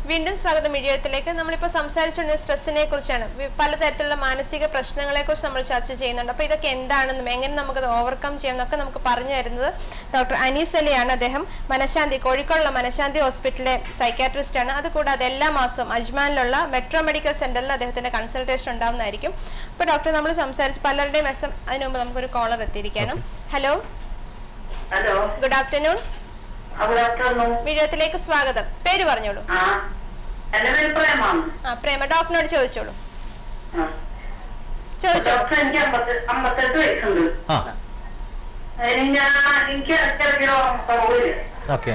വീണ്ടും സ്വാഗതം ഇഴയത്തിലേക്ക് നമ്മളിപ്പോൾ സംസാരിച്ചുകൊണ്ടിരുന്ന സ്ട്രെസ്സിനെ കുറിച്ചാണ് വി- പലതരത്തിലുള്ള മാനസിക പ്രശ്നങ്ങളെ കുറിച്ച് നമ്മൾ ചർച്ച ചെയ്യുന്നുണ്ട് അപ്പോൾ ഇതൊക്കെ എന്താണെന്നും എങ്ങനെ നമുക്കത് ഓവർകം ചെയ്യാമെന്നൊക്കെ നമുക്ക് പറഞ്ഞു തരുന്നത് ഡോക്ടർ അനീസ് അലിയാണ് അദ്ദേഹം മനഃശാന്തി കോഴിക്കോടുള്ള മനഃശാന്തി ഹോസ്പിറ്റലിലെ സൈക്കാട്രിസ്റ്റ് ആണ് അതുകൂടാതെ എല്ലാ മാസവും അജ്മാനിലുള്ള മെട്രോ മെഡിക്കൽ സെന്ററിൽ അദ്ദേഹത്തിന്റെ കൺസൾട്ടേഷൻ ഉണ്ടാവുന്നതായിരിക്കും അപ്പോൾ ഡോക്ടർ നമ്മൾ സംസാരിച്ച് പലരുടെയും എസ് എം അതിനു മുമ്പ് നമുക്കൊരു കോളർ എത്തിയിരിക്കണം ഹലോ ഹലോ ഗുഡ് ആഫ്റ്റർനൂൺ അവിടെ എത്തുന്നു വിഴയത്തിലേക്ക് സ്വാഗതം പേര് പറഞ്ഞോളൂ ആ എന്റെ പേര് പ്രേമാണ് ആ പ്രേമ ഡോക്ടറിനോട് ചോദിച്ചോളൂ ആ. ചോദിച്ചോ ഡോക്ടർ എനിക്ക് അമ്പത്തി അമ്പത്തെട്ട് വയസ്സുണ്ട് ആ അതിന് ഞാൻ എനിക്ക് ഇടയ്ക്കിടയ്ക്ക് കുറവില്ല ഓക്കെ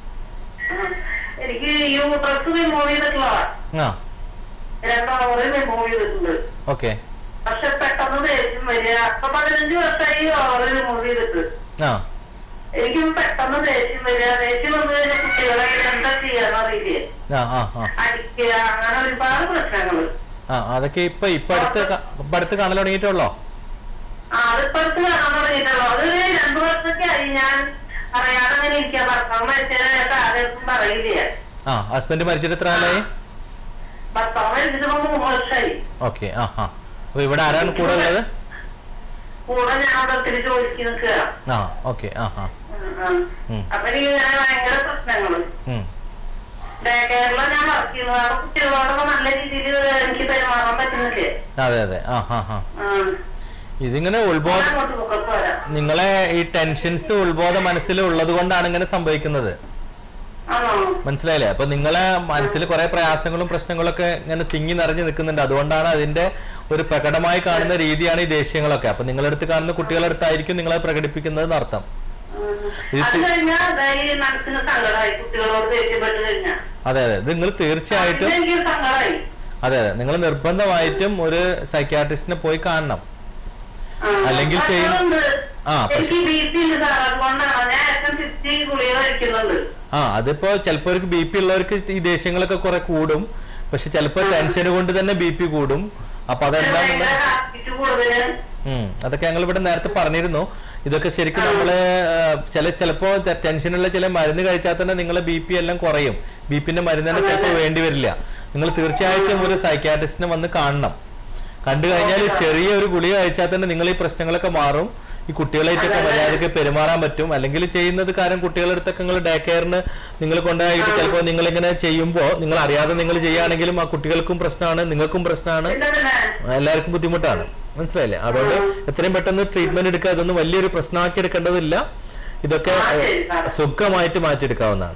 എനിക്ക് യൂട്രസ് റിമൂവ് ചെയ്തിട്ടുള്ളതാ ആ രണ്ട് ഓവറ് റിമൂവ് ചെയ്തിട്ടുണ്ട് ഓക്കെ പക്ഷെ പെട്ടെന്ന് ദേഷ്യം വരിക അപ്പൊ പതിനഞ്ച് വർഷമായി ഓവർ റിമൂവ് ചെയ്തിട്ട് ആ എനിക്ക് പെട്ടെന്ന് ദേഷ്യം വരിക ദേഷ്യം വന്നു കഴിഞ്ഞാൽ കുട്ടികളെ എന്താ ചെയ്യാന്ന് അറിയില്ലേ ആ ആ ആ അടിക്കുക അങ്ങനെ ഒരുപാട് പ്രശ്നങ്ങള് ആ അതൊക്കെ ഇപ്പൊ ഇപ്പൊ അടുത്ത് ക- ഇപ്പൊ അടുത്ത് കാണൽ തുടങ്ങിയിട്ടുള്ളോ ആ അതിപ്പോ അടുത്ത് കാണാൻ തുടങ്ങിയിട്ടുള്ളൂ അത് രണ്ടു വർഷമൊക്കെ ആയി ഞാൻ അറിയാതെ അങ്ങനെ ഇരിക്കാം ഭർത്താവ് മരിച്ചതിനായിട്ട് ആരെടുത്തും പറയില്ല ആ ഹസ്ബൻഡ് മരിച്ചിട്ട് എത്ര കാലമായി ഭർത്താവ് മരിച്ചിട്ട് ഇപ്പൊ മൂന്ന് വർഷമായി ഓക്കെ ആ ആ അപ്പൊ ഇവിടെ ആരാണ് കൂടെ ഉള്ളത് കൂടെ ഞാൻ അവിടെ ഒത്തിരി ജോലിക്ക് നിൽക്കുക ആ ഓക്കെ ആ ആ ഉം. അപ്പൊ എനിക്ക് ഇങ്ങനെ ഭയങ്കര പ്രശ്നങ്ങള് ഉം. ഡേ കെയറിലാണ് ഞാൻ വർക്ക് ചെയ്യുന്നത് അവിടെ കുട്ടികളോടൊക്കെ നല്ല രീതിയിൽ എനിക്ക് പെരുമാറാൻ പറ്റുന്നില്ലേ അതെ അതെ ആ ആ ആ ആ. ഇതിങ്ങനെ ഞാൻ ഉത്ബോധ അങ്ങോട്ട് പൊക്കെ പോരാ നിങ്ങളെ ഈ ടെൻഷൻസ് ഉത്ബോധ മനസ്സിൽ ഉള്ളത് കൊണ്ടാണ് ഇങ്ങനെ സംഭവിക്കുന്നത് ആണോ മനസ്സിലായില്ലേ അപ്പൊ നിങ്ങളെ മനസ്സിൽ കുറെ പ്രയാസങ്ങളും പ്രശ്നങ്ങളൊക്കെ ഇങ്ങനെ തിങ്ങി നിറഞ്ഞു നിൽക്കുന്നുണ്ട് അതുകൊണ്ടാണ് അതിന്റെ ഒരു പ്രകടമായി കാണുന്ന രീതിയാണ് ഈ ദേഷ്യങ്ങളൊക്കെ അപ്പൊ നിങ്ങളടുത്ത് കാണുന്ന കുട്ടികളുടെ അടുത്തായിരിക്കും നിങ്ങളെ പ്രകടിപ്പിക്കുന്നത് അർത്ഥം ഉം. ഇത് അത് കഴിഞ്ഞാൽ ഈ മനസ്സിന് സങ്കടമായി കുട്ടികളോട് ദേഷ്യപ്പെട്ട് കഴിഞ്ഞാൽ അതെ അതെ ഇത് നിങ്ങൾ തീർച്ചയായിട്ടും എനിക്ക് സങ്കടമായി അതെ അതെ നിങ്ങൾ നിർബന്ധമായിട്ടും ഒരു സൈക്യാട്രിസ്റ്റിനെ പോയി കാണണം ആ. അല്ലെങ്കിൽ ചെയ്യും- അതുകൊണ്ട് ആ, പക്ഷെ- എനിക്ക് ബി പി ഉണ്ട് സാർ അതുകൊണ്ടാണ് ഞാൻ ഏറ്റവും ഫിഫ്റ്റി ഗുളിക കഴിക്കുന്നുണ്ട് ആ അതിപ്പോ ചിലപ്പോ ഒരു ബി പി ഉള്ളവർക്ക് ഈ ദേഷ്യങ്ങളൊക്കെ കുറെ കൂടും പക്ഷെ ചിലപ്പോ ടെൻഷൻ കൊണ്ട് തന്നെ ബി പി കൂടും അപ്പൊ അതെന്താണെന്ന് ഭയങ്കര ഹാപ്പിറ്റ് കൂടുതല് ഉം അതൊക്കെ ഞങ്ങൾ ഇവിടെ നേരത്തെ പറഞ്ഞിരുന്നു ഇതൊക്കെ ശരിക്കും നമ്മള് ആ, ചില ചിലപ്പോ ടെൻഷനുള്ള ചില മരുന്ന് കഴിച്ചാൽ തന്നെ നിങ്ങളെ ബി പി എല്ലാം കുറയും ബി പിന്റെ മരുന്ന് തന്നെ ചിലപ്പോൾ വേണ്ടി വരില്ല നിങ്ങൾ തീർച്ചയായിട്ടും ഒരു സൈക്യാട്രിസ്റ്റിനെ വന്ന് കാണണം കണ്ടു കഴിഞ്ഞാൽ ചെറിയ ഒരു ഗുളിക കഴിച്ചാൽ തന്നെ നിങ്ങൾ ഈ പ്രശ്നങ്ങളൊക്കെ മാറും ഈ കുട്ടികളായിട്ടൊക്കെ മര്യാദയ്ക്ക് പെരുമാറാൻ പറ്റും അല്ലെങ്കിൽ ചെയ്യുന്നത് കാര്യം കുട്ടികളുടെ അടുത്തൊക്കെ നിങ്ങൾ ഡേ കെയറിന് നിങ്ങൾ കൊണ്ടുപോയിട്ട് ചിലപ്പോൾ നിങ്ങൾ ഇങ്ങനെ ചെയ്യുമ്പോൾ നിങ്ങൾ അറിയാതെ നിങ്ങൾ ചെയ്യുകയാണെങ്കിലും ആ കുട്ടികൾക്കും പ്രശ്നമാണ് നിങ്ങൾക്കും പ്രശ്നമാണ് പിന്നെ പിന്നെ എല്ലാവർക്കും ബുദ്ധിമുട്ടാണ് മനസ്സിലായില്ലേ അതുകൊണ്ട് എത്രയും പെട്ടെന്ന് ട്രീറ്റ്മെന്റ് എടുക്കുക അതൊന്നും വലിയൊരു പ്രശ്നമാക്കി എടുക്കേണ്ടതില്ല ഇതൊക്കെ ആ, ശരി, ഏഹ്, സാറേ. സുഖമായിട്ട് മാറ്റിയെടുക്കാവുന്നതാണ്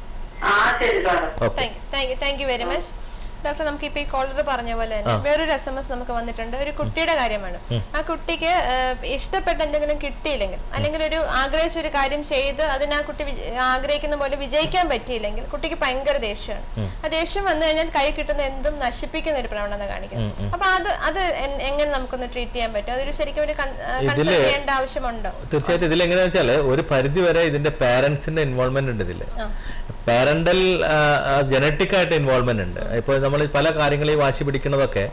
ആ ശരി സാറേ okay thank you thank you thank you very much doctor നമുക്ക് ഇപ്പൊ ഈ കോളർ പറഞ്ഞ പോലെ തന്നെ ആ. വേറൊരു എസ് എം എസ് നമുക്ക് വന്നിട്ടുണ്ട് ഒരു കുട്ടിയുടെ കാര്യമാണ് ആ കുട്ടിക്ക് ഏഹ്, ഇഷ്ടപ്പെട്ട എന്തെങ്കിലും കിട്ടിയില്ലെങ്കിൽ അല്ലെങ്കിൽ ഒരു ആഗ്രഹിച്ച ഒരു കാര്യം ചെയ്ത് അതിന് ആ കുട്ടി വിജ- ആഗ്രഹിക്കുന്ന പോലെ വിജയിക്കാൻ പറ്റിയില്ലെങ്കിൽ കുട്ടിക്ക് ഭയങ്കര ദേഷ്യമാണ് ആ ദേഷ്യം വന്നു കഴിഞ്ഞാൽ കൈ കിട്ടുന്ന എന്തും നശിപ്പിക്കുന്ന ഒരു പ്രവണത കാണിക്കുന്നു അപ്പൊ അത് അത് എൻ- എങ്ങനെ നമുക്കൊന്ന് ട്രീറ്റ് ചെയ്യാൻ പറ്റും അതൊരു ശരിക്കും ഒരു കൺസൾട്ട് ഇതില് ചെയ്യേണ്ട ആവശ്യമുണ്ടോ തീർച്ചയായിട്ടും ഇതിൽ എങ്ങനെയാ വെച്ചാല് ഒരു പരിധി വരെ ഇതിന്റെ പാരന്റ്സിന്റെ ഇൻവോൾവ്മെന്റ് ഉണ്ട് ഇതില് ആ. പാരന്റൽ ജനറ്റിക് ആയിട്ട് ഇൻവോൾവ്മെന്റ് ഉണ്ട് ഇപ്പോൾ നമ്മൾ പല കാര്യങ്ങളെയും വാശി പിടിക്കുന്നതൊക്കെ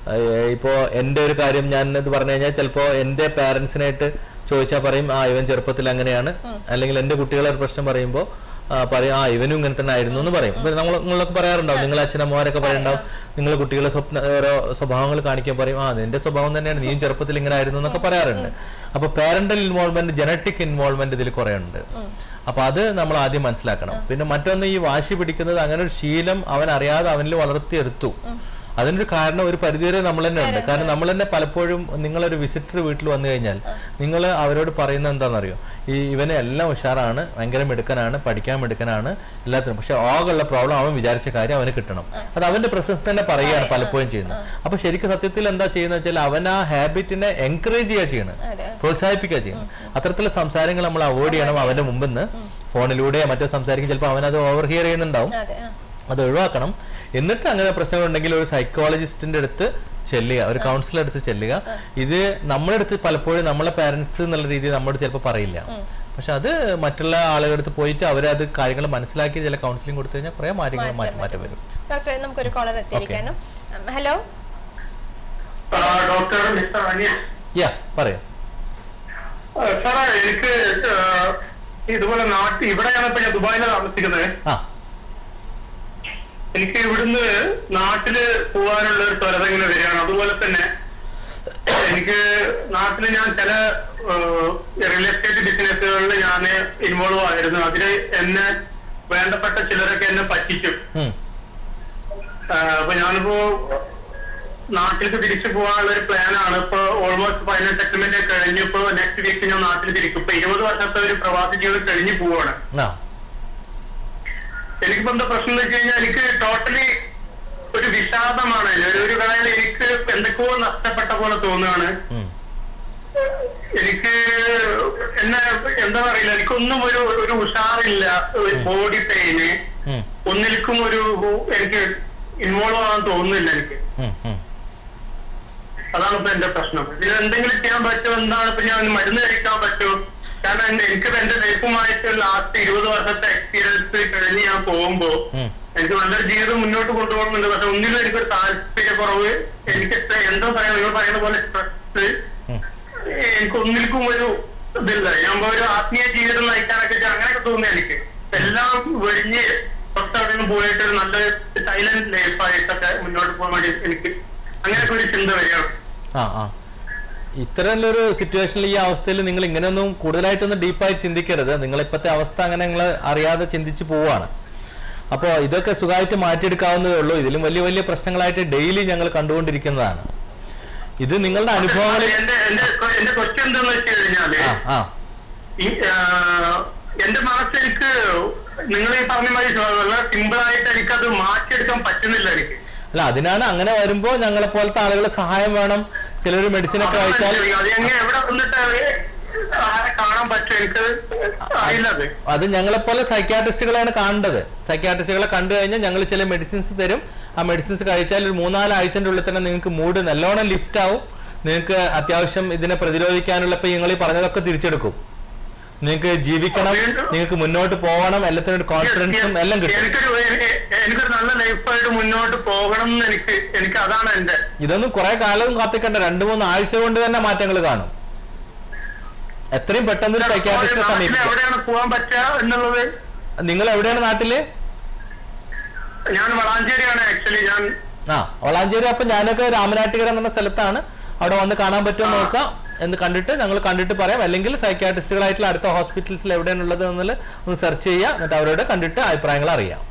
ഇപ്പോ എന്റെ ഒരു കാര്യം ഞാൻ ഇത് പറഞ്ഞു കഴിഞ്ഞാൽ ചിലപ്പോ എന്റെ പാരന്റ്സിനായിട്ട് ചോദിച്ചാൽ പറയും ആ ഇവൻ ചെറുപ്പത്തിൽ അങ്ങനെയാണ് അല്ലെങ്കിൽ എന്റെ കുട്ടികളെ ഒരു പ്രശ്നം പറയുമ്പോൾ പറയും ആ ഇവനും ഇങ്ങനെ തന്നെ ആയിരുന്നു എന്ന് പറയും ഇപ്പൊ നമ്മൾ നിങ്ങളൊക്കെ പറയാറുണ്ടാവും നിങ്ങൾ അച്ഛനമ്മമാരൊക്കെ പറയുണ്ടാവും നിങ്ങൾ കുട്ടികളെ സ്വപ്ന ഓരോ സ്വഭാവങ്ങൾ കാണിക്കാൻ പറയും ആ നിന്റെ സ്വഭാവം തന്നെയാണ് നീയും ചെറുപ്പത്തിൽ ഇങ്ങനെ ആയിരുന്നു എന്നൊക്കെ പറയാറുണ്ട് അപ്പൊ പാരന്റൽ ഇൻവോൾവ്മെന്റ് ജനറ്റിക് ഇൻവോൾവ്മെന്റ് ഇതിൽ കുറെ ഉണ്ട് അപ്പൊ അത് നമ്മൾ ആദ്യം മനസ്സിലാക്കണം പിന്നെ മറ്റൊന്ന് ഈ വാശി പിടിക്കുന്നത് അങ്ങനെ ഒരു ശീലം അവൻ അറിയാതെ അവനിൽ വളർത്തിയെടുത്തു അതിനൊരു കാരണം ഒരു പരിധിവരെ നമ്മൾ തന്നെ ഉണ്ട് കാരണം നമ്മൾ തന്നെ പലപ്പോഴും നിങ്ങളൊരു വിസിറ്റർ വീട്ടിൽ വന്നു കഴിഞ്ഞാൽ നിങ്ങൾ അവരോട് പറയുന്നത് എന്താണെന്നറിയോ ഈ ഇവന് എല്ലാം ഉഷാറാണ് ഭയങ്കര മിടുക്കനാണ് പഠിക്കാൻ മിടുക്കനാണ് എല്ലാത്തിനും പക്ഷെ ആകെയുള്ള പ്രോബ്ലം അവൻ വിചാരിച്ച കാര്യം അവന് കിട്ടണം അത് അവന്റെ പ്രസൻസ് തന്നെ പറയുകയാണ് പലപ്പോഴും ചെയ്യുന്നത് അപ്പൊ ശരിക്കും സത്യത്തിൽ എന്താ ചെയ്യുന്നത് വെച്ചാൽ അവൻ ആ ഹാബിറ്റിനെ എൻകറേജ് ചെയ്യുക ചെയ്യണം അതെ പ്രോത്സാഹിപ്പിക്കുക ചെയ്യണം അത്തരത്തിലുള്ള സംസാരങ്ങൾ നമ്മൾ അവോയ്ഡ് ചെയ്യണം അവന്റെ മുമ്പിൽ നിന്ന് ഫോണിലൂടെ മറ്റോ സംസാരിക്കും ചിലപ്പോൾ അവനത് ഓവർ ഹിയർ ചെയ്യുന്നുണ്ടാവും അതെ ആ. അത് ഒഴിവാക്കണം എന്നിട്ട് അങ്ങനെ പ്രശ്നങ്ങളുണ്ടെങ്കിൽ ഒരു സൈക്കോളജിസ്റ്റിന്റെ അടുത്ത് ചെല്ലുക ഒരു കൗൺസിലർ അടുത്ത് ചെല്ലുക ഇത് നമ്മുടെ അടുത്ത് പലപ്പോഴും നമ്മളെ പാരന്റ്സ് എന്നുള്ള രീതിയിൽ നമ്മോട് ചിലപ്പോൾ പറയില്ല പക്ഷെ അത് മറ്റുള്ള ആളുകളുടെ അടുത്ത് പോയിട്ട് അവരത് കാര്യങ്ങൾ മനസ്സിലാക്കി ചില കൗൺസിലിംഗ് കൊടുത്തു കഴിഞ്ഞാൽ കുറെ മാറ്റങ്ങൾ മാറ്റം മാറ്റം വരും ഡോക്ടറെ നമുക്കൊരു കോളർ എത്തിയിരിക്കാനും ഹലോ ഡോക്ടർ മിസ്റ്റർ അനിയ യാ പറയാം സാറേ എനിക്ക് ഇതുപോലെ നാട്ടിൽ ഇവിടെയാണ് ഇപ്പൊ ഞാൻ ദുബായിലാണ് താമസിക്കുന്നത് ആ എനിക്ക് ഇവിടുന്ന് നാട്ടില് പോകാനുള്ള ഒരു ത്വരത ഇങ്ങനെ വരികയാണ് അതുപോലെ തന്നെ എനിക്ക് നാട്ടില് ഞാൻ ചില റിയൽ എസ്റ്റേറ്റ് ബിസിനസ്സുകളിൽ ഞാൻ ഇൻവോൾവ് ആയിരുന്നു അതില് എന്നെ വേണ്ടപ്പെട്ട ചിലരൊക്കെ എന്നെ പറ്റിക്കും ഉം. ആ, അപ്പൊ ഞാനിപ്പോ നാട്ടിലേക്ക് തിരിച്ചു പോകാനുള്ള ഒരു പ്ലാനാണ് ഇപ്പൊ ഓൾമോസ്റ്റ് ഫൈനൽ സെറ്റിൽമെന്റ് കഴിഞ്ഞു ഇപ്പൊ നെക്സ്റ്റ് വീക്ക് ഞാൻ നാട്ടിൽ തിരിക്കും ഇപ്പൊ ഇരുപത് വർഷത്തെ ഒരു പ്രവാസി ജീവിതം കഴിഞ്ഞു പോവാണ് ആ എനിക്കിപ്പോ എന്താ പ്രശ്നം എന്ന് വെച്ച് കഴിഞ്ഞാൽ എനിക്ക് ടോട്ടലി ഒരു വിഷാദമാണ് ഒരു- ഒരു വേളയിൽ എനിക്ക് എന്തൊക്കെയോ നഷ്ടപ്പെട്ട പോലെ തോന്നുകയാണ് ഉം. എനിക്ക് എന്നെ എന്താ പറയില്ല എനിക്കൊന്നും ഒരു ഒരു ഉഷാറില്ല ഒരു ബോഡി പെയിന് ഉം. ഒന്നിൽക്കും ഒരു എനിക്ക് ഇൻവോൾവ് ആവാൻ തോന്നുന്നില്ല എനിക്ക് ഉം. ഉം. അതാണ് ഇപ്പൊ എന്റെ പ്രശ്നം ഇതിൽ എന്തെങ്കിലും ചെയ്യാൻ പറ്റുമോ എന്താണ് ഇപ്പൊ ഞാൻ മരുന്ന് കഴിക്കാൻ പറ്റുമോ കാരണം എന്റെ- എനിക്കിപ്പോ എന്റെ ലൈഫുമായിട്ട് ലാസ്റ്റ് ഇരുപത് വർഷത്തെ എക്സ്പീരിയൻസ് കഴിഞ്ഞ് ഞാൻ പോകുമ്പോ ഉം. എനിക്ക് നല്ലൊരു ജീവിതം മുന്നോട്ട് കൊണ്ടുപോകണമെന്നുണ്ട് പക്ഷെ ഒന്നിലും എനിക്കൊരു താല്പര്യക്കുറവ് എനിക്ക് ഇത്ര എന്താ പറയാ നിങ്ങൾ പറയുന്ന പോലെ സ്ട്രെസ് ഉം. എനിക്ക് ഒന്നിൽക്കും ഒരു ഇതില്ല ഞാൻ ഒരു ആത്മീയ ജീവിതം നയിക്കാനൊക്കെ ചെ- അങ്ങനെയൊക്കെ തോന്നി എനിക്ക് എല്ലാം വെടിഞ്ഞ് പുറത്തെവിടെയും പോയിട്ട് ഒരു നല്ല സൈലന്റ് ലൈഫായിട്ടൊക്കെ മുന്നോട്ട് പോകാൻ വേണ്ടി എനിക്ക് അങ്ങനെയൊക്കെ ഒരു ചിന്ത വരികയാണ് ആ ആ ഇത്തരത്തിലൊരു സിറ്റുവേഷനിൽ ഈ അവസ്ഥയിൽ നിങ്ങൾ ഇങ്ങനെയൊന്നും കൂടുതലായിട്ടൊന്നും ഡീപ്പായി ചിന്തിക്കരുത് നിങ്ങൾ ഇപ്പോഴത്തെ അവസ്ഥ അങ്ങനെ നിങ്ങൾ അറിയാതെ ചിന്തിച്ചു പോവാണ് അപ്പോൾ ഇതൊക്കെ സുഖമായിട്ട് മാറ്റിയെടുക്കാവുന്നതേ ഉള്ളൂ ഇതിലും വലിയ വലിയ പ്രശ്നങ്ങളായിട്ട് ഡെയിലി ഞങ്ങൾ കണ്ടുകൊണ്ടിരിക്കുന്നതാണ് ഇത് നിങ്ങളുടെ അനുഭവങ്ങളിൽ എന്റെ എന്റെ എന്റെ ക്വസ്റ്റ്യൻ എന്താന്ന് വെച്ച് കഴിഞ്ഞാല് ആ ആ ഈ ആ, എന്റെ മനസ്സെനിക്ക് നിങ്ങൾ ഈ പറഞ്ഞ മാതിരി വളരെ സിമ്പിൾ ആയിട്ട് എനിക്കത് മാറ്റിയെടുക്കാൻ പറ്റുന്നില്ല എനിക്ക് അല്ല അതിനാണ് അങ്ങനെ വരുമ്പോൾ ഞങ്ങളെ പോലത്തെ ആളുകളെ സഹായം വേണം ചിലർ മെഡിസിൻ ഒക്കെ കഴിച്ചാൽ അത് എങ്ങനെ എവിടെ വന്നിട്ട് ആരെ കാണാൻ പറ്റും എനിക്ക് അറിയില്ല അത് അത് ഞങ്ങളെപ്പോലെ സൈക്യാട്രിസ്റ്റുകളെയാണ് കാണേണ്ടത് സൈക്യാട്രിസ്റ്റുകളെ കണ്ടു കഴിഞ്ഞാൽ ഞങ്ങൾ ചില മെഡിസിൻസ് തരും ആ മെഡിസിൻസ് കഴിച്ചാൽ ഒരു മൂന്നാല് ആഴ്ചൻ്റെ ഉള്ളിൽ തന്നെ നിങ്ങൾക്ക് മൂഡ് നല്ലോണം ലിഫ്റ്റ് ആവും നിങ്ങൾക്ക് അത്യാവശ്യം ഇതിനെ പ്രതിരോധിക്കാനുള്ള ഇപ്പൊ നിങ്ങൾ ഈ പറഞ്ഞതൊക്കെ തിരിച്ചെടുക്കും നിങ്ങൾക്ക് ജീവിക്കണം നിങ്ങൾക്ക് മുന്നോട്ട് പോകണം എല്ലാത്തിനും ഒരു കോൺഫിഡൻസും എല്ലാം കിട്ടും എനിക്കൊരു എ- എനിക്കൊരു നല്ല ലൈഫായിട്ട് മുന്നോട്ട് പോകണം എന്ന് എനിക്ക് എനിക്ക് അതാണ് എന്റെ ഇതൊന്നും കുറെ കാലവും കാത്തിക്കണ്ട രണ്ടു മൂന്ന് ആഴ്ച കൊണ്ട് തന്നെ മാറ്റങ്ങൾ കാണും എത്രയും പെട്ടെന്ന് ഒരു സൈക്യാട്രിസ്റ്റിനെ നാട്ടിൽ സമീപിക്കും എവിടെയാണ് പോകാൻ പറ്റുക എന്നുള്ളത് നിങ്ങൾ എവിടെയാണ് നാട്ടില് ഞാൻ വളാഞ്ചേരിയാണ് ആക്ച്വലി ഞാൻ ആ വളാഞ്ചേരി അപ്പൊ ഞാനൊക്കെ രാമനാട്ടുകര എന്ന സ്ഥലത്താണ് അവിടെ വന്ന് കാണാൻ പറ്റുമോ നോക്കാം എന്ന് കണ്ടിട്ട് ഞങ്ങൾ കണ്ടിട്ട് പറയാം അല്ലെങ്കിൽ സൈക്യാട്രിസ്റ്റുകളായിട്ടുള്ള അടുത്ത ഹോസ്പിറ്റൽസിൽ എവിടെയാണുള്ളത് എന്നുള്ള ഒന്ന് സെർച്ച് ചെയ്യാം എന്നിട്ട് അവരോട് കണ്ടിട്ട് അഭിപ്രായങ്ങൾ അറിയാം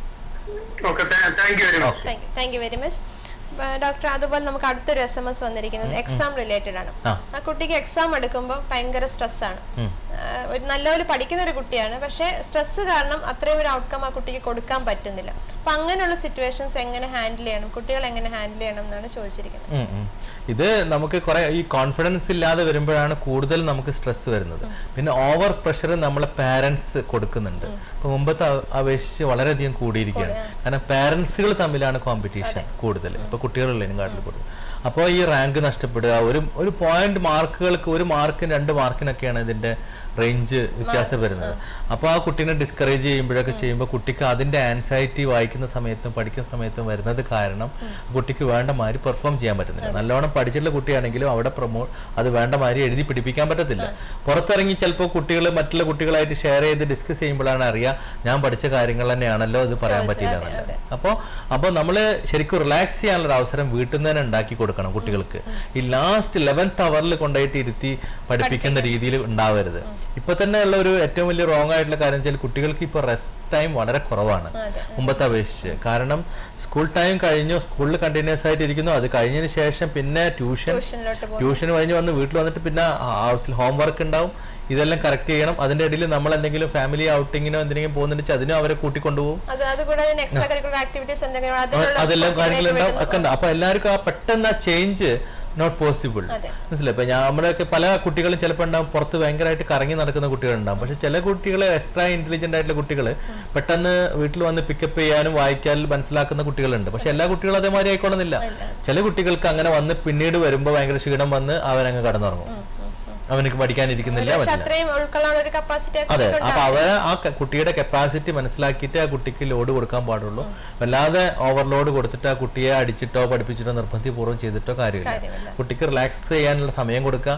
okay thank you very much thank you thank you very much doctor അതുപോലെ നമുക്ക് അടുത്തൊരു എസ് എം എസ് വന്നിരിക്കുന്നത് എക്സാം റിലേറ്റഡ് ആണ് ആ. ആ കുട്ടിക്ക് എക്സാം എടുക്കുമ്പോൾ ഭയങ്കര സ്ട്രെസ് ആണ് ഉം. ആഹ് ഒരു നല്ലപോലെ പഠിക്കുന്ന ഒരു കുട്ടിയാണ് പക്ഷേ സ്ട്രെസ് കാരണം അത്രയും ഒരു ഔട്ട്കം ആ കുട്ടിക്ക് കൊടുക്കാൻ പറ്റുന്നില്ല അപ്പൊ അങ്ങനെയുള്ള സിറ്റുവേഷൻസ് എങ്ങനെ ഹാൻഡിൽ ചെയ്യണം കുട്ടികൾ എങ്ങനെ ഹാൻഡിൽ ചെയ്യണം എന്നാണ് ചോദിച്ചിരിക്കുന്നത് ഉം, ഉം. ഇത് നമുക്ക് കുറെ ഈ കോൺഫിഡൻസ് ഇല്ലാതെ വരുമ്പോഴാണ് കൂടുതൽ നമുക്ക് സ്ട്രെസ് വരുന്നത് പിന്നെ ഓവർ പ്രഷർ നമ്മളെ പാരന്റ്സ് കൊടുക്കുന്നുണ്ട് ഇപ്പൊ മുമ്പത്തെ അ- അപേക്ഷിച്ച് വളരെയധികം കൂടിയിരിക്കുകയാണ് കാരണം പാരന്റ്സുകൾ തമ്മിലാണ് കോമ്പറ്റീഷൻ കൂടുതൽ ഇപ്പൊ കുട്ടികളുള്ളതിനും കാട്ടിൽ കൂടുതൽ അപ്പോൾ ഈ റാങ്ക് നഷ്ടപ്പെടുക ഒരു ഒരു പോയിന്റ് മാർക്കുകൾക്ക് ഒരു മാർക്കിന് രണ്ട് മാർക്കിനൊക്കെയാണ് ഇതിന്റെ റേഞ്ച് വ്യത്യാസം വരുന്നത് അപ്പോൾ ആ കുട്ടീനെ ഡിസ്കറേജ് ചെയ്യുമ്പോഴൊക്കെ ചെയ്യുമ്പോൾ കുട്ടിക്ക് അതിന്റെ ആൻസൈറ്റി വായിക്കുന്ന സമയത്തും പഠിക്കുന്ന സമയത്തും വരുന്നത് കാരണം കുട്ടിക്ക് വേണ്ട മാതിരി പെർഫോം ചെയ്യാൻ പറ്റുന്നില്ല നല്ലോണം പഠിച്ചിട്ടുള്ള കുട്ടിയാണെങ്കിലും അവിടെ പ്രൊമോ അത് വേണ്ട മാതിരി എഴുതി പിടിപ്പിക്കാൻ പറ്റത്തില്ല പുറത്തിറങ്ങി ചിലപ്പോൾ കുട്ടികൾ മറ്റുള്ള കുട്ടികളായിട്ട് ഷെയർ ചെയ്ത് ഡിസ്കസ് ചെയ്യുമ്പോഴാണ് അറിയാം ഞാൻ പഠിച്ച കാര്യങ്ങൾ തന്നെയാണല്ലോ ഇത് പറയാൻ പറ്റില്ല എന്നുള്ളത് അപ്പോൾ അപ്പോൾ നമ്മൾ ശരിക്കും റിലാക്സ് ചെയ്യാനുള്ള അവസരം വീട്ടിൽ നിന്ന് തന്നെ ഉണ്ടാക്കി കൊടുക്കണം കുട്ടികൾക്ക് ഈ ലാസ്റ്റ് ലെവൻത്ത് അവറിൽ കൊണ്ടുപോയിട്ട് ഇരുത്തി പഠിപ്പിക്കുന്ന രീതിയിൽ ഉണ്ടാവരുത് ഇപ്പൊ തന്നെ ഉള്ള ഒരു ഏറ്റവും വലിയ റോങ് ആയിട്ടുള്ള കാര്യം വെച്ചാൽ കുട്ടികൾക്ക് ഇപ്പൊ റെസ്റ്റ് ടൈം വളരെ കുറവാണ് അതെ. മുമ്പത്തെ അപേക്ഷിച്ച് കാരണം സ്കൂൾ ടൈം കഴിഞ്ഞു സ്കൂളിൽ കണ്ടിന്യൂസ് ആയിട്ട് ഇരിക്കുന്നു അത് കഴിഞ്ഞതിന് ശേഷം പിന്നെ ട്യൂഷൻ ട്യൂഷനിലോട്ട് പോകും ട്യൂഷൻ കഴിഞ്ഞ് വന്ന് വീട്ടിൽ വന്നിട്ട് പിന്നെ ഹൗസിൽ ഹോംവർക്ക് ഉണ്ടാവും ഇതെല്ലാം കറക്റ്റ് ചെയ്യണം അതിന്റെ ഇടയിൽ നമ്മൾ എന്തെങ്കിലും ഫാമിലി ഔട്ടിങ്ങിനോ എന്തെങ്കിലും പോകുന്നുണ്ടെങ്കിൽ അതിനും അവരെ കൂട്ടിക്കൊണ്ടുപോകും അത് അതുകൂടാതെ എക്സ്ട്രാ കരിക്കുലർ ആക്ടിവിറ്റീസ് എന്തെങ്കിലും അ- അതിനുള്ള അതെല്ലാം coaching ആയിട്ട് കാര്യങ്ങളുണ്ടാവും ഒക്കെ വിടുന്നു. ഉണ്ട് അപ്പൊ എല്ലാവർക്കും ആ പെട്ടെന്ന് ആ ചേഞ്ച് നോട്ട് പോസിബിൾ അതെ. മനസ്സിലായി ഇപ്പൊ നമ്മുടെയൊക്കെ പല കുട്ടികളും ചിലപ്പോൾ ഉണ്ടാവും പുറത്ത് ഭയങ്കരമായിട്ട് കറങ്ങി നടക്കുന്ന കുട്ടികളുണ്ടാവും പക്ഷെ ചില കുട്ടികൾ എക്സ്ട്രാ ഇന്റലിജന്റ് ആയിട്ടുള്ള കുട്ടികൾ പെട്ടെന്ന് വീട്ടിൽ വന്ന് പിക്കപ്പ് ചെയ്യാനും വായിക്കാനും മനസ്സിലാക്കുന്ന കുട്ടികളുണ്ട് പക്ഷെ എല്ലാ കുട്ടികളും അതേമാതിരി ആയിക്കോളുന്നില്ല ചില കുട്ടികൾക്ക് അങ്ങനെ വന്ന് പിന്നീട് വരുമ്പോൾ ഭയങ്കര ക്ഷീണം വന്ന് അവനങ്ങ് കടന്നുറങ്ങും അവനക്ക് പഠിക്കാനിരിക്കുന്നില്ല പക്ഷെ പറ്റില്ല അത്രയും ഉൾക്കൊള്ളാൻ ഒരു കപ്പാസിറ്റി അതെ അപ്പൊ അവര് ആ ക- കുട്ടിയുടെ കപ്പാസിറ്റി മനസ്സിലാക്കിയിട്ട് ആ കുട്ടിക്ക് ലോഡ് കൊടുക്കാൻ പാടുള്ളൂ വല്ലാതെ ഓവർലോഡ് കൊടുത്തിട്ട് ആ കുട്ടിയെ അടിച്ചിട്ടോ പഠിപ്പിച്ചിട്ടോ നിർബന്ധപൂർവ്വം ചെയ്തിട്ടോ കാര്യമില്ല കാര്യമില്ല. കുട്ടിക്ക് റിലാക്സ് ചെയ്യാനുള്ള സമയം കൊടുക്കുക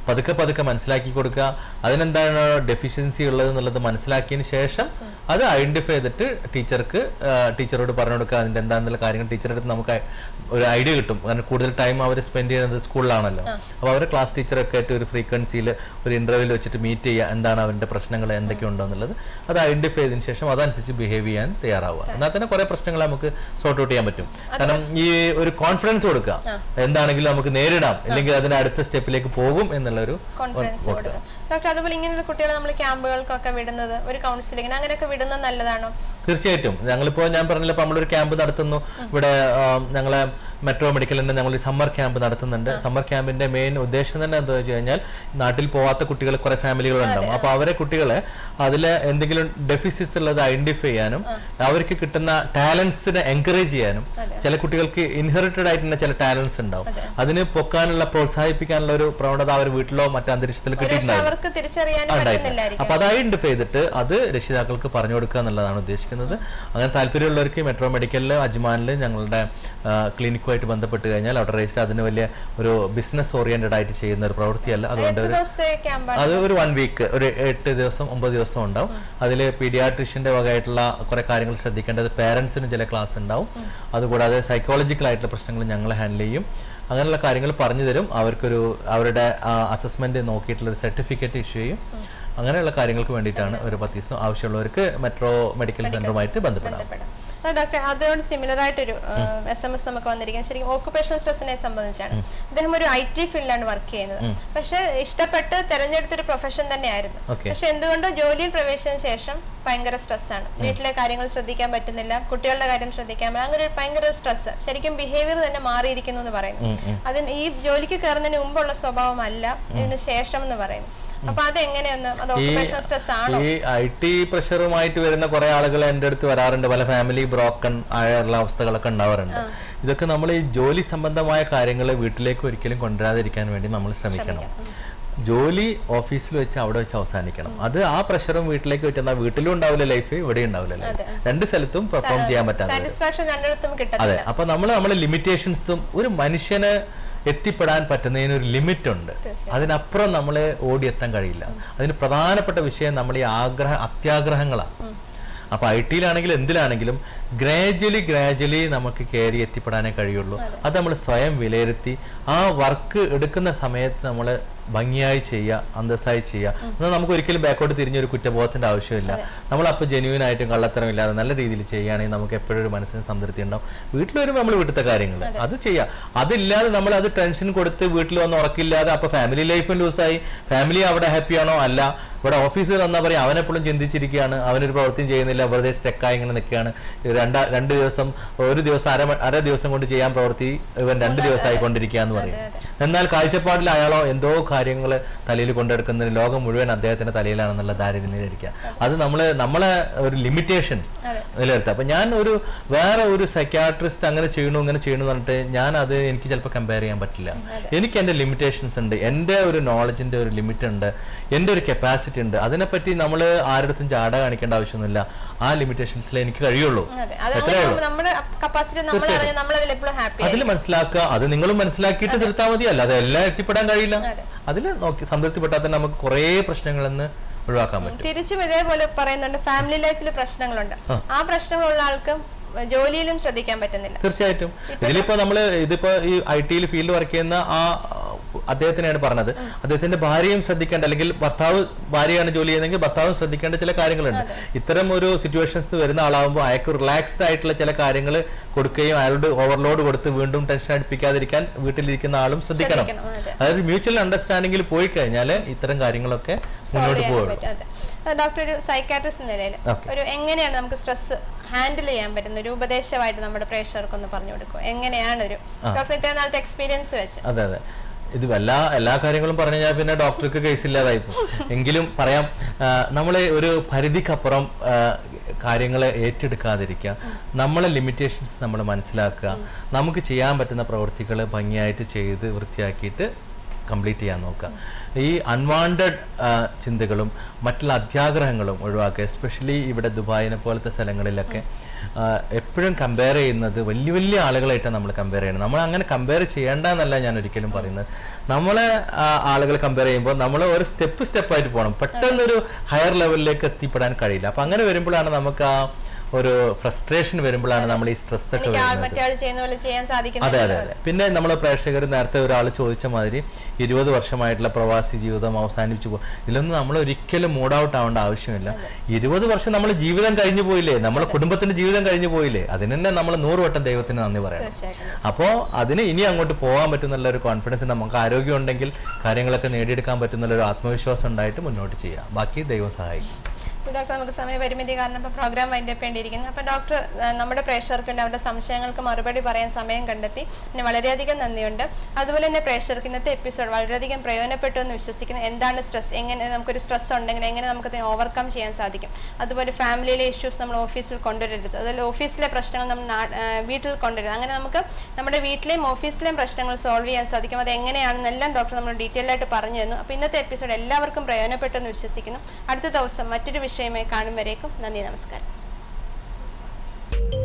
പതുക്കെ പതുക്കെ മനസ്സിലാക്കി കൊടുക്കുക അതിനെന്താണ് ഡെഫിഷ്യൻസി ഉള്ളത് എന്നുള്ളത് മനസ്സിലാക്കിയതിന് ശേഷം അത് ഐഡന്റിഫൈ ചെയ്തിട്ട് ടീച്ചർക്ക് ടീച്ചറോട് പറഞ്ഞു കൊടുക്കുക അതിന്റെ എന്താണെന്നുള്ള കാര്യങ്ങൾ ടീച്ചറുടെ അടുത്ത് നമുക്ക് ഒരു ഐഡിയ കിട്ടും കാരണം കൂടുതൽ ടൈം അവർ സ്പെൻഡ് ചെയ്യുന്നത് സ്കൂളിലാണല്ലോ അപ്പോൾ അവർ ക്ലാസ് ടീച്ചറൊക്കെ ആയിട്ട് ഒരു ഫ്രീക്വൻസിയിൽ ഒരു ഇന്റർവ്യൂവിൽ വെച്ചിട്ട് മീറ്റ് ചെയ്യുക എന്താണ് അവരുടെ പ്രശ്നങ്ങൾ എന്തൊക്കെയുണ്ടോ എന്നുള്ളത് അത് ഐഡന്റിഫൈ ചെയ്തതിന് ശേഷം അതനുസരിച്ച് ബിഹേവ് ചെയ്യാൻ തയ്യാറാവുക എന്നാൽ തന്നെ കുറെ പ്രശ്നങ്ങൾ നമുക്ക് സോർട്ട് ഔട്ട് ചെയ്യാൻ പറ്റും കാരണം ഈ ഒരു കോൺഫിഡൻസ് കൊടുക്കുക എന്താണെങ്കിലും നമുക്ക് നേരിടാം അല്ലെങ്കിൽ അതിന്റെ അടുത്ത സ്റ്റെപ്പിലേക്ക് പോകും എന്നുള്ള ഒരു കോൺഫിഡൻസ് കൊടുക്കുക ഡോക്ടർ അതുപോലെ ഇങ്ങനെയുള്ള കുട്ടികളെ നമ്മൾ ക്യാമ്പുകൾക്കൊക്കെ വിടുന്നത് ഒരു കൗൺസിലിങ്ങിന് അങ്ങനെയൊക്കെ വിടുന്നത് നല്ലതാണോ തീർച്ചയായിട്ടും ഞങ്ങളിപ്പോ ഞാൻ പറഞ്ഞില്ല ഇപ്പൊ നമ്മളൊരു ക്യാമ്പ് നടത്തുന്നു ഇവിടെ ആ, ഞങ്ങളെ മെട്രോ മെഡിക്കലിന്റെ ഞങ്ങൾ സമ്മർ ക്യാമ്പ് നടത്തുന്നുണ്ട് സമ്മർ ക്യാമ്പിന്റെ മെയിൻ ഉദ്ദേശം തന്നെ എന്താ വെച്ച് കഴിഞ്ഞാൽ നാട്ടിൽ പോവാത്ത കുട്ടികൾ കുറെ ഫാമിലികളുണ്ടാവും അപ്പൊ അവരെ കുട്ടികളെ അതിലെ എന്തെങ്കിലും ഡെഫിസിറ്റ്സ് ഉള്ളത് ഐഡന്റിഫൈ ചെയ്യാനും അവർക്ക് കിട്ടുന്ന ടാലൻസിനെ എൻകറേജ് ചെയ്യാനും ചില കുട്ടികൾക്ക് ഇൻഹെറിറ്റഡ് ആയിട്ടുള്ള ചില ടാലൻസ് ഉണ്ടാവും അതിന് പൊക്കാനുള്ള പ്രോത്സാഹിപ്പിക്കാനുള്ള ഒരു പ്രവണത അവർ വീട്ടിലോ മറ്റു അന്തരീക്ഷത്തിൽ പക്ഷെ കിട്ടിയിട്ടുണ്ടാവും അവർക്ക് തിരിച്ചറിയാനും ഉണ്ടായിട്ടില്ല പറ്റുന്നില്ലായിരിക്കും അപ്പൊ അത് ഐഡന്റിഫൈ ചെയ്തിട്ട് അത് രക്ഷിതാക്കൾക്ക് പറഞ്ഞു കൊടുക്കുക എന്നുള്ളതാണ് ഉദ്ദേശിക്കുന്നത് അങ്ങനെ താല്പര്യമുള്ളവർക്ക് മെട്രോ മെഡിക്കലിൽ അജ്മാനിൽ ഞങ്ങളുടെ ക്ലിനിക്കുമായിട്ട് ബന്ധപ്പെട്ട് കഴിഞ്ഞാൽ അവിടെ രജിസ്റ്റർ അതിന് വലിയ ഒരു ബിസിനസ് ഓറിയന്റഡ് ആയിട്ട് ചെയ്യുന്ന ഒരു പ്രവൃത്തിയല്ല അതുകൊണ്ട് എത്ര ഒരു ദിവസത്തെ ക്യാമ്പാണ് അത് ഒരു വൺ വീക്ക് ഒരു എട്ട് ദിവസം ഒമ്പത് ദിവസം ഉണ്ടാവും അതിൽ പീഡിയാട്രിഷ്യന്റെ വകയായിട്ടുള്ള കുറെ കാര്യങ്ങൾ ശ്രദ്ധിക്കേണ്ടത് പേരൻസിന് ചില ക്ലാസ് ഉണ്ടാവും അതുകൂടാതെ സൈക്കോളജിക്കൽ ആയിട്ടുള്ള പ്രശ്നങ്ങൾ ഞങ്ങൾ ഹാൻഡിൽ ചെയ്യും അങ്ങനെയുള്ള കാര്യങ്ങൾ പറഞ്ഞു തരും അവർക്കൊരു അവരുടെ അസസ്മെന്റ് നോക്കിയിട്ടുള്ള ഒരു സർട്ടിഫിക്കറ്റ് ഇഷ്യൂ ചെയ്യും അങ്ങനെയുള്ള കാര്യങ്ങൾക്ക് വേണ്ടിയിട്ടാണ് ഒരു പത്ത് ദിവസം ആവശ്യമുള്ളവർക്ക് മെട്രോ മെഡിക്കൽ സെന്ററുമായിട്ട് ബന്ധപ്പെടാം ബന്ധപ്പെടാം അത് ഡോക്ടർ അതിനോട് സിമിലർ ആയിട്ടൊരു എസ് എം എസ് നമുക്ക് വന്നിരിക്കുന്നത് ശരിക്കും ഓക്കുപേഷണൽ സ്ട്രെസ്സിനെ സംബന്ധിച്ചാണ് അദ്ദേഹം ഒരു ഐ ടി ഫീൽഡിലാണ് വർക്ക് ചെയ്യുന്നത് പക്ഷെ ഇഷ്ടപ്പെട്ട് തെരഞ്ഞെടുത്തൊരു പ്രൊഫഷൻ തന്നെയായിരുന്നു Okay. പക്ഷെ എന്തുകൊണ്ടോ ജോലിയിൽ പ്രവേശിച്ചതിന് ശേഷം ഭയങ്കര സ്ട്രെസ്സാണ് വീട്ടിലെ കാര്യങ്ങൾ ശ്രദ്ധിക്കാൻ പറ്റുന്നില്ല കുട്ടികളുടെ കാര്യം ശ്രദ്ധിക്കാൻ പറ്റില്ല അങ്ങനെ ഒരു ഭയങ്കര സ്ട്രെസ് ശരിക്കും ബിഹേവിയർ തന്നെ മാറിയിരിക്കുന്നു എന്ന് പറയുന്നു അതിന് ഈ ജോലിക്ക് കയറുന്നതിന് മുമ്പുള്ള സ്വഭാവമല്ല ഇതിന് ശേഷം എന്ന് പറയുന്നു അപ്പൊ അത് എങ്ങനെയൊന്ന് അത് ഈ ഓക്കുപേഷണൽ സ്ട്രെസ് ആണോ ഈ ഐ ടി പ്രഷറുമായിട്ട് വരുന്ന കുറെ ആളുകൾ എൻ്റെ അടുത്ത് വരാറുണ്ട് പല ഫാമിലി ബ്രോക്കൺ ആയുള്ള അവസ്ഥകളൊക്കെ ഉണ്ടാവാറുണ്ട് ഇതൊക്കെ നമ്മൾ ഈ ജോലി സംബന്ധമായ കാര്യങ്ങൾ വീട്ടിലേക്ക് ഒരിക്കലും കൊണ്ടുവരാതിരിക്കാൻ വേണ്ടി നമ്മൾ ശ്രമിക്കണം ജോലി ഓഫീസിൽ വെച്ച് അവിടെ വെച്ച് അവസാനിക്കണം അത് ആ പ്രഷറും വീട്ടിലേക്ക് പറ്റുന്ന വീട്ടിലും ഉണ്ടാവില്ല ലൈഫ് ഇവിടെ ഉണ്ടാവില്ല life. രണ്ട് സ്ഥലത്തും പെർഫോം ചെയ്യാൻ പറ്റാതെ വരും. സാറ്റിസ്ഫാക്ഷൻ രണ്ടിടത്തും അതെ കിട്ടത്തില്ല അപ്പൊ നമ്മൾ നമ്മളെ ലിമിറ്റേഷൻസും ഒരു മനുഷ്യന് എത്തിപ്പെടാൻ പറ്റുന്നതിന് ഒരു ലിമിറ്റ് ഉണ്ട് അതിനപ്പുറം നമ്മൾ ഓടിയെത്താൻ കഴിയില്ല അതിന് പ്രധാനപ്പെട്ട വിഷയം നമ്മൾ ഈ ആഗ്രഹ അത്യാഗ്രഹങ്ങളാണ് അപ്പൊ ഐ ടിയിലാണെങ്കിലും എന്തിലാണെങ്കിലും ഗ്രാജുവലി ഗ്രാജുവലി നമുക്ക് കയറി എത്തിപ്പെടാനേ കഴിയുള്ളൂ അത് നമ്മൾ സ്വയം വിലയിരുത്തി ആ വർക്ക് എടുക്കുന്ന സമയത്ത് നമ്മൾ ഭംഗിയായി ചെയ്യുക അന്തസ്സായി ചെയ്യുക എന്നാൽ നമുക്ക് ഒരിക്കലും ബാക്കോട്ട് തിരിഞ്ഞ ഒരു കുറ്റബോധത്തിന്റെ ആവശ്യമില്ല നമ്മളപ്പോൾ ജെന്യൂൻ ആയിട്ടും കള്ളത്തരമില്ലാതെ നല്ല രീതിയിൽ ചെയ്യുകയാണെങ്കിൽ നമുക്ക് എപ്പോഴും ഒരു മനസ്സിന് സംതൃപ്തി ഉണ്ടാവും വീട്ടിൽ വരുമ്പോൾ നമ്മൾ വീട്ടിലത്തെ കാര്യങ്ങൾ അത് ചെയ്യാം അതില്ലാതെ നമ്മൾ അത് ടെൻഷൻ കൊടുത്ത് വീട്ടിൽ വന്ന് ഉറക്കില്ലാതെ അപ്പൊ ഫാമിലി ലൈഫും ലൂസായി ഫാമിലി അവിടെ ഹാപ്പിയാണോ അല്ല ഇവിടെ ഓഫീസിൽ വന്നാൽ പറയും അവനെപ്പോഴും ചിന്തിച്ചിരിക്കുകയാണ് അവനൊരു പ്രവൃത്തിയും ചെയ്യുന്നില്ല വെറുതെ സ്റ്റെക്കായി ഇങ്ങനെ നിൽക്കുകയാണ് രണ്ടാ രണ്ട് ദിവസം ഒരു ദിവസം അര മ- അര ദിവസം കൊണ്ട് ചെയ്യാൻ പ്രവൃത്തി ഇവൻ രണ്ട് ദിവസമായി കൊണ്ടിരിക്കുക എന്ന് പറയും എന്നാൽ കാഴ്ചപ്പാടിൽ അയാളോ എന്തോ കാര്യങ്ങൾ തലയിൽ കൊണ്ടെടുക്കുന്നതിന് ലോകം മുഴുവൻ അദ്ദേഹത്തിന്റെ തലയിലാണെന്നുള്ള ധാരണയിലിരിക്കുക അത് നമ്മൾ നമ്മളെ ഒരു ലിമിറ്റേഷൻസ് നിലനിർത്തുക അപ്പൊ ഞാൻ ഒരു വേറെ ഒരു സൈക്യാട്രിസ്റ്റ് അങ്ങനെ ചെയ്യണു ഇങ്ങനെ ചെയ്യണു എന്ന് പറഞ്ഞിട്ട് ഞാൻ അത് എനിക്ക് ചിലപ്പോൾ കമ്പയർ ചെയ്യാൻ പറ്റില്ല എനിക്ക് എൻ്റെ ലിമിറ്റേഷൻസ് ഉണ്ട് എൻ്റെ ഒരു നോളജിന്റെ ഒരു ലിമിറ്റ് ഉണ്ട് എൻ്റെ ഒരു കപ്പാസിറ്റി ഉണ്ട് അതിനെപ്പറ്റി നമ്മൾ ആരുടെ ജാട കാണിക്കേണ്ട ആവശ്യമൊന്നുമില്ല ആ ലിമിറ്റേഷൻസിൽ എനിക്ക് കഴിയുള്ളൂ അതെ അത് എത്രയേ അങ്ങനെ ഉള്ളൂ നമ്മുടെ കപ്പാസിറ്റി നമ്മൾ അറിഞ്ഞ് നമ്മൾ അതിൽ എപ്പോഴും ഹാപ്പി അതിൽ മനസ്സിലാക്കുക അത് നിങ്ങളും മനസ്സിലാക്കിയിട്ട് തീർത്താൽ മതി അല്ലാതെ എല്ലാം എത്തിപ്പെടാൻ കഴിയില്ല അതിൽ നോക്കി സംതൃപ്തിപ്പെട്ടാൽ തന്നെ നമുക്ക് കുറേ പ്രശ്നങ്ങളിൽ നിന്ന് ഒഴിവാക്കാൻ പറ്റും തിരിച്ചും ഇതേപോലെ പറയുന്നുണ്ട് ഫാമിലി ലൈഫിൽ പ്രശ്നങ്ങളുണ്ട് ആ പ്രശ്നങ്ങളുള്ള ആൾക്ക് ജോലിയിലും ശ്രദ്ധിക്കാൻ പറ്റുന്നില്ല തീർച്ചയായിട്ടും ഇതിലിപ്പോ നമ്മള് ഇതിപ്പോ ഈ ഐ ടിയിൽ ഫീൽഡ് വർക്ക് ചെയ്യുന്ന ആ അദ്ദേഹത്തിനെയാണ് പറഞ്ഞത് അദ്ദേഹത്തിന്റെ ഭാര്യയും ശ്രദ്ധിക്കേണ്ട അല്ലെങ്കിൽ ഭർത്താവ് ഭാര്യയാണ് ജോലി ചെയ്യുന്നതെങ്കിൽ ഭർത്താവും ശ്രദ്ധിക്കേണ്ട ചില കാര്യങ്ങളുണ്ട് ഇത്തരം ഒരു സിറ്റുവേഷൻസ് വരുന്ന ആളാകുമ്പോൾ അയാൾക്ക് റിലാക്സ്ഡ് ആയിട്ടുള്ള ചില കാര്യങ്ങൾ കൊടുക്കുകയും അയാളോട് ഓവർലോഡ് കൊടുത്ത് വീണ്ടും ടെൻഷൻ അടുപ്പിക്കാതിരിക്കാൻ വീട്ടിലിരിക്കുന്ന ആളും ശ്രദ്ധിക്കണം ശ്രദ്ധിക്കണം, അതെ. അതായത് മ്യൂച്വൽ അണ്ടർസ്റ്റാൻഡിംഗിൽ പോയി കഴിഞ്ഞാൽ ഇത്തരം കാര്യങ്ങളൊക്കെ സോൾവ് മുന്നോട്ട് ചെയ്യാൻ പോകുള്ളൂ പറ്റും അതെ അത് ഡോക്ടർ ഒരു സൈക്കാട്രിസ്റ്റ് നിലയിൽ Okay. ഒരു എങ്ങനെയാണ് നമുക്ക് സ്ട്രെസ് ഹാൻഡിൽ ചെയ്യാൻ പറ്റുന്ന ഒരു ഉപദേശമായിട്ട് നമ്മുടെ പ്രേക്ഷകർക്ക് ഒന്ന് പറഞ്ഞു കൊടുക്കും എങ്ങനെയാണ് ഒരു ഡോക്ടർ ഇത്രയും നാളത്തെ എക്സ്പീരിയൻസ് വെച്ച് അതെ അതെ ഇത് എല്ലാ എല്ലാ കാര്യങ്ങളും പറഞ്ഞു കഴിഞ്ഞാൽ പിന്നെ ഡോക്ടർക്ക് കേസ് ഇല്ലാതായി പോകും എങ്കിലും പറയാം നമ്മൾ ഒരു പരിധിക്കപ്പുറം കാര്യങ്ങളെ ഏറ്റെടുക്കാതിരിക്കുക നമ്മളെ ലിമിറ്റേഷൻസ് നമ്മൾ മനസ്സിലാക്കുക നമുക്ക് ചെയ്യാൻ പറ്റുന്ന പ്രവൃത്തികൾ ഭംഗിയായിട്ട് ചെയ്ത് വൃത്തിയാക്കിയിട്ട് കംപ്ലീറ്റ് ചെയ്യാൻ നോക്കുക ഈ അൺവാണ്ടഡ് ചിന്തകളും മറ്റുള്ള അത്യാഗ്രഹങ്ങളും ഒഴിവാക്കുക എസ്പെഷ്യലി ഇവിടെ ദുബായിനെ പോലത്തെ സ്ഥലങ്ങളിലൊക്കെ ആ, എപ്പോഴും കമ്പയർ ചെയ്യുന്നത് വലിയ വലിയ ആളുകളായിട്ടാണ് നമ്മൾ കമ്പയർ ചെയ്യുന്നത് നമ്മൾ അങ്ങനെ കമ്പയർ ചെയ്യേണ്ട എന്നല്ല ഞാൻ ഒരിക്കലും പറയുന്നത് നമ്മളെ ആ, ആളുകൾ കമ്പയർ ചെയ്യുമ്പോൾ നമ്മൾ ഒരു സ്റ്റെപ്പ് സ്റ്റെപ്പായിട്ട് പോകണം പെട്ടെന്നൊരു ഹയർ ലെവലിലേക്ക് എത്തിപ്പെടാൻ കഴിയില്ല അപ്പൊ അങ്ങനെ വരുമ്പോഴാണ് നമുക്ക് ആ ഒരു ഫ്രസ്ട്രേഷൻ വരുമ്പോഴാണ് നമ്മൾ ഈ സ്ട്രെസ് ഒക്കെ എനിക്ക് ആൾ വരുന്നത് മറ്റേ ആൾ ചെയ്യുന്ന പോലെ ചെയ്യാൻ അതെ സാധിക്കുന്നില്ല അതെ അതെ പിന്നെ നമ്മൾ പ്രേക്ഷകർ നേരത്തെ ഒരാൾ ചോദിച്ച മാതിരി ഇരുപത് വർഷമായിട്ടുള്ള പ്രവാസി ജീവിതം അവസാനിപ്പിച്ചു പോകും ഇതിലൊന്നും നമ്മൾ ഒരിക്കലും മൂഡ് ഔട്ട് ആവേണ്ട ആവശ്യമില്ല ഇരുപത് വർഷം നമ്മൾ ജീവിതം കഴിഞ്ഞു പോയില്ലേ നമ്മുടെ കുടുംബത്തിന്റെ ജീവിതം കഴിഞ്ഞു പോയില്ലേ അതിന് തന്നെ നമ്മൾ നൂറ് വട്ടം ദൈവത്തിന് നന്ദി പറയണം തീർച്ചയായിട്ടും അപ്പോൾ അതിന് ഇനി അങ്ങോട്ട് പോകാൻ പറ്റുന്നുള്ള ഒരു കോൺഫിഡൻസ് നമുക്ക് ആരോഗ്യം ഉണ്ടെങ്കിൽ കാര്യങ്ങളൊക്കെ നേടിയെടുക്കാൻ പറ്റുന്നുള്ള ഒരു ആത്മവിശ്വാസം ഉണ്ടായിട്ട് മുന്നോട്ട് ചെയ്യാം ബാക്കി ദൈവം സഹായിക്കും ഡോക്ടർ നമുക്ക് സമയപരിമിതി കാരണം ഇപ്പോൾ പ്രോഗ്രാം വൈൻഡ് അപ്പ് ചെയ്യേണ്ടിയിരിക്കുന്നു അപ്പോൾ ഡോക്ടർ ആ, നമ്മുടെ പ്രേക്ഷകർക്ക് ഉണ്ട് അവരുടെ സംശയങ്ങൾക്ക് മറുപടി പറയാൻ സമയം കണ്ടെത്തി പിന്നെ വളരെയധികം നന്ദിയുണ്ട് അതുപോലെ തന്നെ പ്രേക്ഷകർക്ക് ഇന്നത്തെ എപ്പിസോഡ് വളരെയധികം പ്രയോജനപ്പെട്ടു എന്ന് വിശ്വസിക്കുന്നു എന്താണ് സ്ട്രെസ് എങ്ങനെ നമുക്കൊരു സ്ട്രെസ് ഉണ്ടെങ്കിൽ എങ്ങനെ നമുക്ക് അതിനെ ഓവർകം ചെയ്യാൻ സാധിക്കും അതുപോലെ ഫാമിലിയിലെ ഇഷ്യൂസ് നമ്മൾ ഓഫീസിൽ കൊണ്ടുവരരുത് അതുപോലെ ഓഫീസിലെ പ്രശ്നങ്ങൾ നമ്മൾ നാ- ആ, വീട്ടിൽ കൊണ്ടുവരരുത് അങ്ങനെ നമുക്ക് നമ്മുടെ വീട്ടിലെയും ഓഫീസിലെയും പ്രശ്നങ്ങൾ സോൾവ് ചെയ്യാൻ സാധിക്കും അത് എങ്ങനെയാണെന്നെല്ലാം ഡോക്ടർ നമ്മൾ ഡീറ്റെയിൽ ആയിട്ട് പറഞ്ഞു തന്നു അപ്പോൾ ഇന്നത്തെ എപ്പിസോഡ് എല്ലാവർക്കും പ്രയോജനപ്പെട്ടു എന്ന് വിശ്വസിക്കുന്നു അടുത്ത ദിവസം മറ്റൊരു വിഷയമായി കാണും വരേക്കും നന്ദി നമസ്കാരം